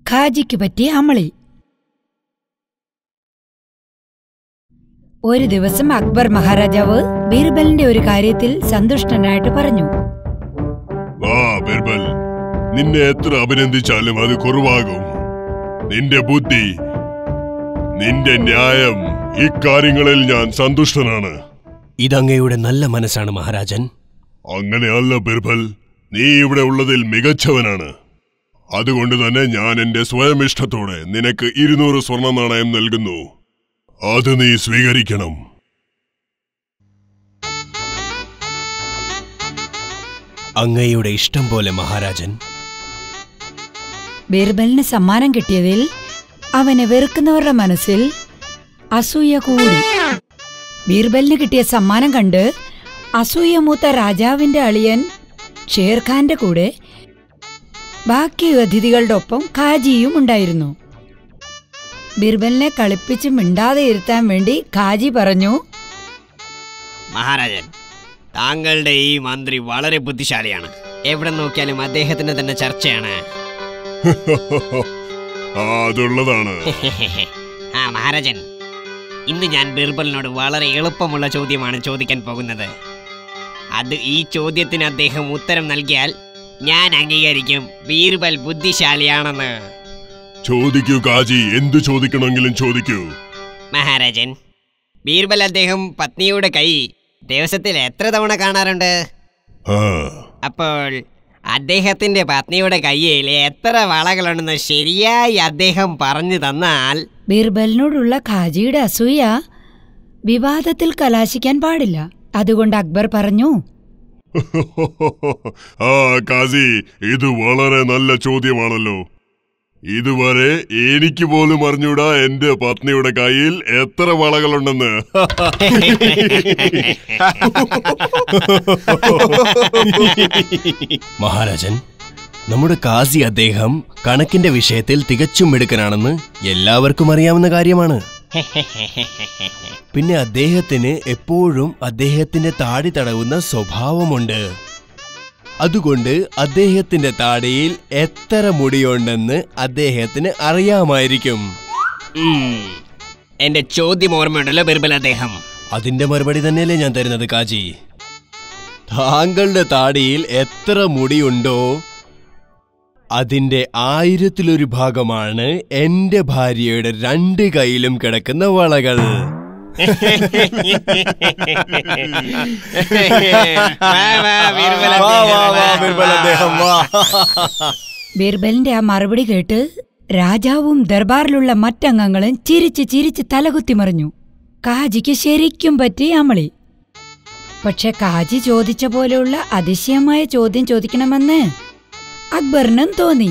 ഖാജിക്ക് പറ്റിയ അമളി ഒരു ദിവസം അക്ബർ മഹാരാജാവ് ബീർബലിന്റെ ഒരു കാര്യത്തിൽ സന്തുഷ്ടനായിട്ട് പറഞ്ഞു വാ ബിർബൽ നിന്നെ എത്ര അഭിനന്ദിച്ചാലും അത് കുറവാകും നിന്റെ ബുദ്ധി നിന്റെ ന്യായം ഇക്കാര്യങ്ങളിൽ ഞാൻ സന്തുഷ്ടനാണ് ഇതങ്ങയുടെ നല്ല മനസ്സാണ് മഹാരാജൻ അങ്ങനെയല്ല ബിർബൽ നീ ഇവിടെ ഉള്ളതിൽ മികച്ചവനാണ് അതുകൊണ്ട് തന്നെ ഞാൻ എന്റെ സ്വയം ഇഷ്ടത്തോടെ നിനക്ക് ഇരുന്നൂറ് സ്വർണ്ണ നാണയം നൽകുന്നു അത് നീ സ്വീകരിക്കണം അങ്ങയുടെ ഇഷ്ടം പോലെ മഹാരാജൻ ബീർബലിന് സമ്മാനം കിട്ടിയതിൽ അവനെ വെറുക്കുന്നവരുടെ മനസ്സിൽ അസൂയ കൂടി ബീർബലിന് കിട്ടിയ സമ്മാനം കണ്ട് അസൂയമൂത്ത രാജാവിന്റെ അളിയൻ ഷേർഖാന്റെ കൂടെ ബാക്കി അതിഥികളുടെ ഒപ്പം ഖാജിയും ഉണ്ടായിരുന്നു ബീർബലിനെ കളിപ്പിച്ച് മിണ്ടാതെ ഇരുത്താൻ വേണ്ടി ഖാജി പറഞ്ഞു മഹാരാജൻ താങ്കളുടെ ഈ മന്ത്രി വളരെ ബുദ്ധിശാലിയാണ് എവിടെ നോക്കിയാലും അദ്ദേഹത്തിന് തന്നെ ചർച്ചയാണ് ആ, അതുള്ളതാണ് ആ മഹാരാജൻ ഇന്ന് ഞാൻ ബീർബലിനോട് വളരെ എളുപ്പമുള്ള ചോദ്യമാണ് ചോദിക്കാൻ പോകുന്നത് അത് ഈ ചോദ്യത്തിന് അദ്ദേഹം ഉത്തരം നൽകിയാൽ ഞാൻ അംഗീകരിക്കും ബീർബൽ ബുദ്ധിശാലിയാണെന്ന് ചോദിക്കൂ കാജി എന്തു ചോദിക്കണമെങ്കിലും ചോദിക്കൂ മഹാരാജൻ ബീർബൽ അദ്ദേഹം പത്നിയുടെ കൈ ദിവസത്തിൽ എത്ര തവണ കാണാറുണ്ട് ആ അപ്പോൾ അദ്ദേഹത്തിന്റെ പത്നിയുടെ കയ്യിൽ എത്ര വളകളുണ്ടെന്ന് ശരിയായി അദ്ദേഹം പറഞ്ഞു തന്നാൽ ബീർബലിനോടുള്ള ഖാജിയുടെ അസൂയ വിവാദത്തിൽ കലാശിക്കാൻ പാടില്ല അതുകൊണ്ട് അക്ബർ പറഞ്ഞു ആ കാസി ഇത് വളരെ നല്ല ചോദ്യമാണല്ലോ ഇതുവരെ എനിക്ക് പോലും അറിഞ്ഞൂടാ എന്റെ പത്നിയുടെ കയ്യിൽ എത്ര വളകളുണ്ടെന്ന് മഹാരാജൻ നമ്മുടെ കാസി അദ്ദേഹം കണക്കിന്റെ വിഷയത്തിൽ തികച്ചും മിടുക്കനാണെന്ന് എല്ലാവർക്കും അറിയാവുന്ന കാര്യമാണ് പിന്നെ അദ്ദേഹത്തിന് എപ്പോഴും അദ്ദേഹത്തിന്റെ താടി തടവുന്ന സ്വഭാവമുണ്ട് അതുകൊണ്ട് അദ്ദേഹത്തിന്റെ താടിയിൽ എത്ര മുടിയുണ്ടെന്ന് അദ്ദേഹത്തിന് അറിയാമായിരിക്കും ഉം. എന്റെ ചോദ്യം ഓർമ്മയുണ്ടല്ലോ ബിർബൽ അദ്ദേഹം അതിന്റെ മറുപടി തന്നെയല്ലേ ഞാൻ തരുന്നത് കാജി താങ്കളുടെ താടിയിൽ എത്ര മുടിയുണ്ടോ അതിന്റെ ആയിരത്തിലൊരു ഭാഗമാണ് എന്റെ ഭാര്യയുടെ രണ്ട് കൈയിലും കിടക്കുന്ന വളകൾ വാ, വാ, ബിർബൽ വാ, വാ, വാ, അദ്ദേഹം, ബിർബൽ അദ്ദേഹം, വാ. ബീർബലിന്റെ ആ മറുപടി കേട്ട് രാജാവും ദർബാറിലുള്ള മറ്റംഗങ്ങളും ചിരിച്ച് ചിരിച്ച് തലകുത്തി മറിഞ്ഞു കാജിക്ക് ശരിക്കും പറ്റി അമളി പക്ഷെ കാജി ചോദിച്ച പോലെയുള്ള അതിശയമായ ചോദ്യം ചോദിക്കണമെന്ന് അക്ബറിനും തോന്നി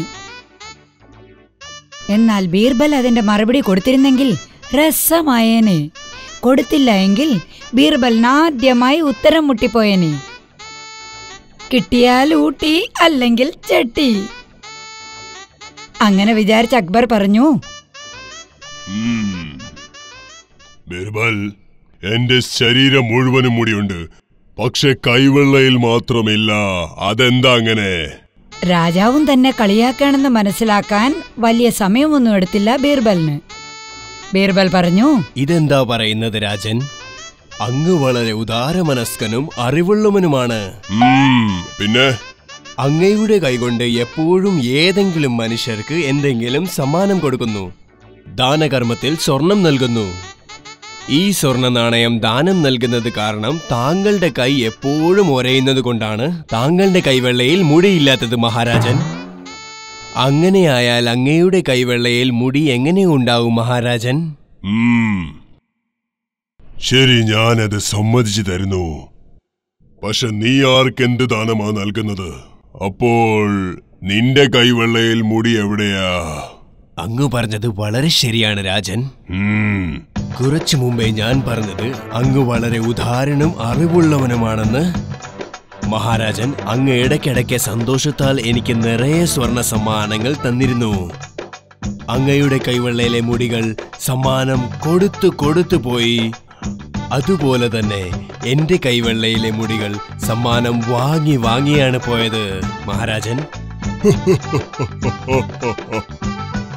എന്നാൽ ബീർബൽ അതിന്റെ മറുപടി കൊടുത്തിരുന്നെങ്കിൽ രസമായേനെ കൊടുത്തില്ല എങ്കിൽ ബീർബലിന് ആദ്യമായി ഉത്തരം മുട്ടിപ്പോയേനെ കിട്ടിയാൽ ഊട്ടി അല്ലെങ്കിൽ ചെട്ടി അങ്ങനെ വിചാരിച്ച അക്ബർ പറഞ്ഞു ഉം. ബിർബൽ എന്റെ ശരീരം മുഴുവനും മുടിയുണ്ട് പക്ഷെ കൈവെള്ളയിൽ മാത്രമില്ല അതെന്താ അങ്ങനെ രാജാവും തന്നെ കളിയാക്കണമെന്ന് മനസ്സിലാക്കാൻ വലിയ സമയമൊന്നും എടുത്തില്ല ബീർബലിന് ബീർബൽ പറഞ്ഞു ഇതെന്താ പറയുന്നത് രാജൻ അങ്ങ് വളരെ ഉദാരമനസ്കനും അറിവുള്ളവനുമാണ് ഉം, പിന്നെ അങ്ങയുടെ കൈകൊണ്ട് എപ്പോഴും ഏതെങ്കിലും മനുഷ്യർക്ക് എന്തെങ്കിലും സമ്മാനം കൊടുക്കുന്നു ദാനകർമ്മത്തിൽ സ്വർണം നൽകുന്നു ഈ സ്വർണ്ണ നാണയം ദാനം നൽകുന്നത് കാരണം താങ്കളുടെ കൈ എപ്പോഴും ഒരയുന്നത് കൊണ്ടാണ് താങ്കളുടെ കൈവെള്ളയിൽ മുടിയില്ലാത്തത് മഹാരാജൻ അങ്ങനെയായാൽ അങ്ങയുടെ കൈവെള്ളയിൽ മുടി എങ്ങനെ ഉണ്ടാവും മഹാരാജൻ ഉം. ശരി ഞാനത് സമ്മതിച്ചു തരുന്നു പക്ഷെ നീ ആർക്കെന്ത് ദാനമാ നൽകുന്നത് അപ്പോൾ നിന്റെ കൈവെള്ളയിൽ മുടി എവിടെയാ അങ്ങ് പറഞ്ഞത് വളരെ ശരിയാണ് രാജൻ ഉം. കുറച്ചു മുമ്പേ ഞാൻ പറഞ്ഞത് അങ്ങ് വളരെ ഉദാരനും അറിവുള്ളവനുമാണെന്ന് മഹാരാജൻ അങ്ങ് ഇടയ്ക്കിടയ്ക്ക് സന്തോഷത്താൽ എനിക്ക് നിറയെ സ്വർണ സമ്മാനങ്ങൾ തന്നിരുന്നു അങ്ങയുടെ കൈവെള്ളയിലെ മുടികൾ സമ്മാനം കൊടുത്തു കൊടുത്തു പോയി അതുപോലെ തന്നെ എന്റെ കൈവെള്ളയിലെ മുടികൾ സമ്മാനം വാങ്ങി വാങ്ങിയാണ് പോയത് മഹാരാജൻ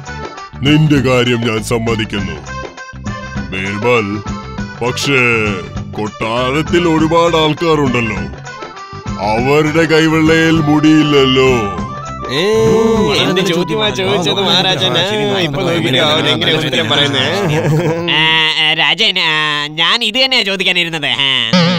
നിന്റെ കാര്യം ഞാൻ സമ്മതിക്കുന്നു ബീർബൽ പക്ഷേ കൊട്ടാരത്തിൽ ഒരുപാട് ആൾക്കാരുണ്ടല്ലോ അവരുടെ കൈവെള്ളയിൽ മുടിയില്ലല്ലോ ഏ, എന്ത് ചോദ്യമാ ചോദിച്ചത് മഹാരാജൻ ആ, ഇപ്പൊ നോക്കിക്കോ, അവൻ എങ്ങനെ ഉത്തരം പറയുന്നേ ആ, ആ, രാജൻ ആ, ഞാൻ ഇത് തന്നെയാ ചോദിക്കാനിരുന്നത് ആ.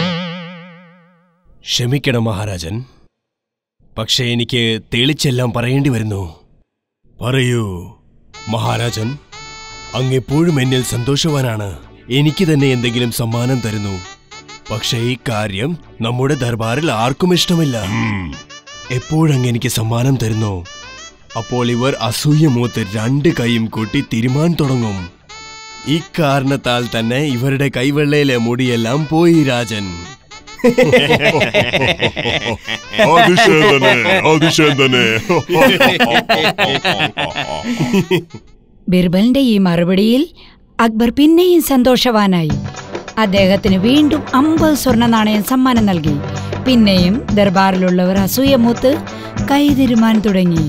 ക്ഷമിക്കണം മഹാരാജൻ പക്ഷേ എനിക്ക് തെളിച്ചെല്ലാം പറയേണ്ടി വരുന്നു പറയൂ മഹാരാജൻ അങ്ങെപ്പോഴും എന്നിൽ സന്തോഷവാനാണ് എനിക്ക് തന്നെ എന്തെങ്കിലും സമ്മാനം തരുന്നു പക്ഷേ ഈ കാര്യം നമ്മുടെ ദർബാറിൽ ആർക്കും ഇഷ്ടമില്ല എപ്പോഴങ്ങ് എനിക്ക് സമ്മാനം തരുന്നു അപ്പോൾ ഇവർ അസൂയ മൂത്ത് രണ്ട് കൈയും കൂട്ടി തിരുമാൻ തുടങ്ങും ഈ കാരണത്താൽ തന്നെ ഇവരുടെ കൈവെള്ളയിലെ മുടിയെല്ലാം പോയി രാജൻ അതിശയം തന്നെ അതിശയം തന്നെ ബിർബലിന്റെ ഈ മറുപടിയിൽ അക്ബർ പിന്നെയും സന്തോഷവാനായി അദ്ദേഹത്തിന് വീണ്ടും അമ്പത് സ്വർണ്ണ നാണയം സമ്മാനം നൽകി പിന്നെയും ദർബാറിലുള്ളവർ അസൂയമൂത്ത് കൈതിരുമാൻ തുടങ്ങി